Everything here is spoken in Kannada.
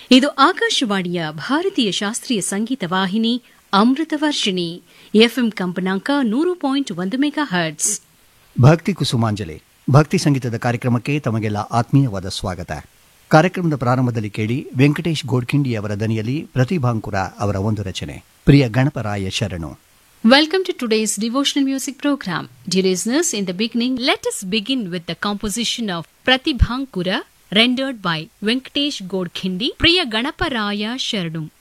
ಇದು ಆಕಾಶವಾಣಿಯ ಭಾರತೀಯ ಶಾಸ್ತ್ರೀಯ ಸಂಗೀತ ವಾಹಿನಿ ಅಮೃತ ವರ್ಷಿಣಿ ಎಫ್ಎಂ ಕಂಪನಾಂಕ ನೂರು ಪಾಯಿಂಟ್ ಒಂದು ಮೆಗಾ ಹರ್ಟ್ಸ್ ಭಕ್ತಿ ಕುಸುಮಾಂಜಲಿ ಭಕ್ತಿ ಸಂಗೀತದ ಕಾರ್ಯಕ್ರಮಕ್ಕೆ ತಮಗೆಲ್ಲ ಆತ್ಮೀಯವಾದ ಸ್ವಾಗತ ಕಾರ್ಯಕ್ರಮದ ಪ್ರಾರಂಭದಲ್ಲಿ ಕೇಳಿ ವೆಂಕಟೇಶ್ ಗೋಡ್ಖಿಂಡಿ ಅವರ ದನಿಯಲ್ಲಿ ಪ್ರತಿಭಾಂಕುರ ಅವರ ಒಂದು ರಚನೆ ಪ್ರಿಯ ಗಣಪರಾಯ ಶರಣು Welcome to today's devotional music program. Dear listeners, in the beginning, let us begin with the composition of Pratibhankura rendered by Venkatesh Godkhindi, Priya Ganaparaya Sharanum.